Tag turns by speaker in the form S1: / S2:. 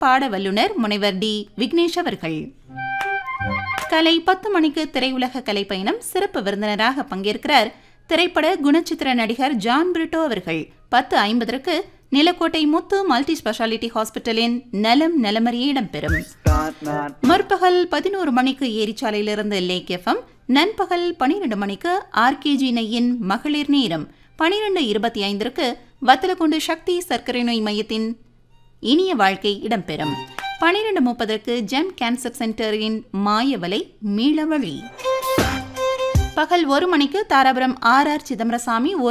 S1: பாட வல்லுனர் முனைவர் டி விக்னேஷ் அவர்கள் கலை பத்து மணிக்கு திரையுலக கலை பயணம் சிறப்பு விருந்தினராக பங்கேற்கிறார் திரைப்பட குணச்சித்திர நடிகர் ஜான் பிரிட்டோ அவர்கள் பத்து ஐம்பதற்கு நிலக்கோட்டை முத்து மல்டி ஸ்பெஷாலிட்டி ஹாஸ்பிட்டலின் நலம் நலமறிய இடம்பெறும் முற்பகல் பதினோரு மணிக்கு ஏரிச்சாலையிலிருந்து லேக் எஃப்எம் நண்பகல் பனிரெண்டு மணிக்கு ஆர்கேஜி நெய்யின் மகளிர் நேரம் பனிரெண்டு இருபத்தி ஐந்திற்கு வத்தலக்குண்டு சக்தி சர்க்கரை நோய் மையத்தின் இனிய வாழ்க்கை இடம்பெறும் பனிரெண்டு முப்பதற்கு ஜெம் கேன்சர் சென்டரின் மாயவலை மீளவழி பகல் ஒரு மணிக்கு தாராபுரம் ஆர் ஆர் சிதம்பரசாமி